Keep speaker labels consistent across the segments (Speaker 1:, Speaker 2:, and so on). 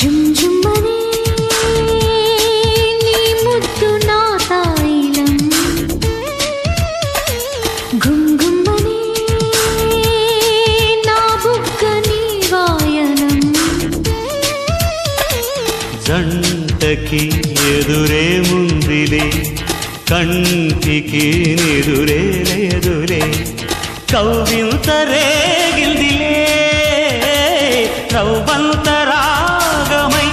Speaker 1: జుమ్ జుమ్మనే నీ ముద్దు నా తాయిలం గుమ్ గుమ్మనే నా బుగ్గ నీ వాయనం
Speaker 2: జంటకి ఎదురే ముందిలే కంటికి నిదురే లేదులే కవ్వింత రేగిల్దిలే రవ్వంత రాగమై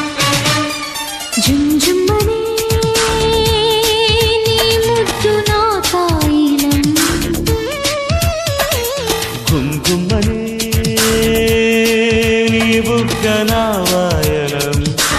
Speaker 1: జుమ్ జుమ్మనే నీ ముద్దు నా తాయిలం
Speaker 2: కుంకుమనే నీ బుగ్గ నా వాయనం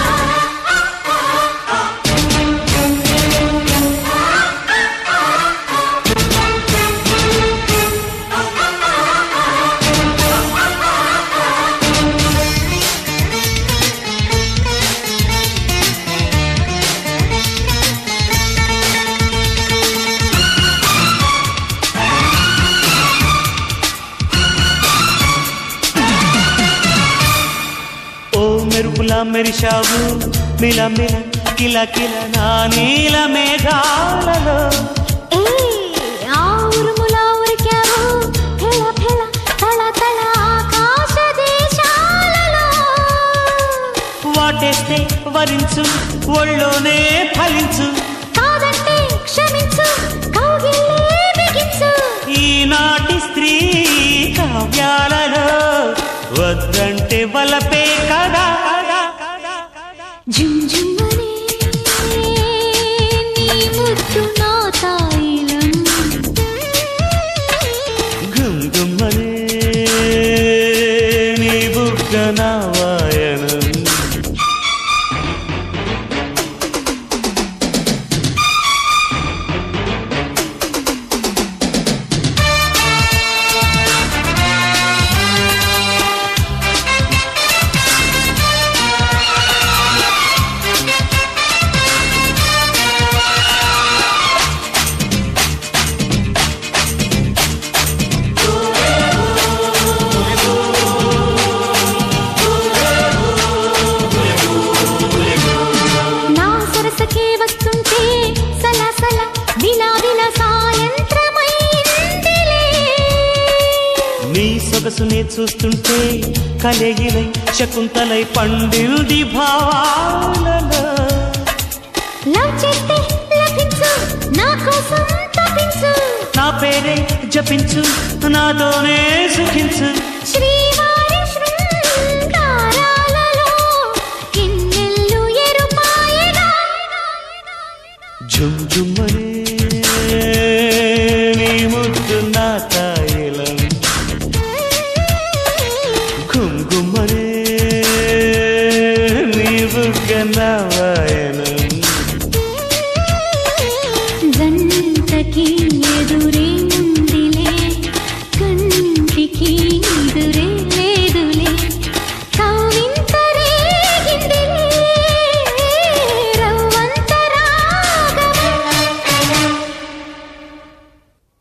Speaker 2: ఓ మెరుపులా మెరిశావు మిల మిల కిల కిల నా నీల మేఘాలలో
Speaker 1: ఏ ఆ ఉరుములా ఉరికావు ఫెల ఫెల తళ తళ ఆకాశ దేశాలలో
Speaker 2: వాటేస్తే వరించు ఒళ్ళోనే ఫలించు
Speaker 1: కాదంటే క్షమించు కౌగిల్లే బిగించు
Speaker 2: ఈనాటి స్త్రీ కావ్యాలలో వద్దంటే వలపే కదా
Speaker 1: జుమ్ జుమ్మనే నీ ముద్దు నా తాయిలం
Speaker 2: గుంగుమ్మనే నీ బుగ్గ నా వాయనం
Speaker 1: నా సరసకే వస్తుంటే సలసల విలా విలా సాయంత్రమైందిలే
Speaker 2: నీ సొగసునే చూస్తుంటే కలగిలై శకుంతలై పండింది భావాలలో
Speaker 1: లవ్ చేస్తే లభించు నా కోసం తప్పించు
Speaker 2: నా పేరే జపించు నాతోనే సుఖించు
Speaker 1: శ్రీవారి శృంగారాలలో కిన్నెల్లు ఎరుపాయగా
Speaker 2: జుమ్ జుమ్మనే నీ ముద్దు నా తాయిలం ఘుమ్ ఘుమ్మనే నీ బుగ్గ నా వాయనం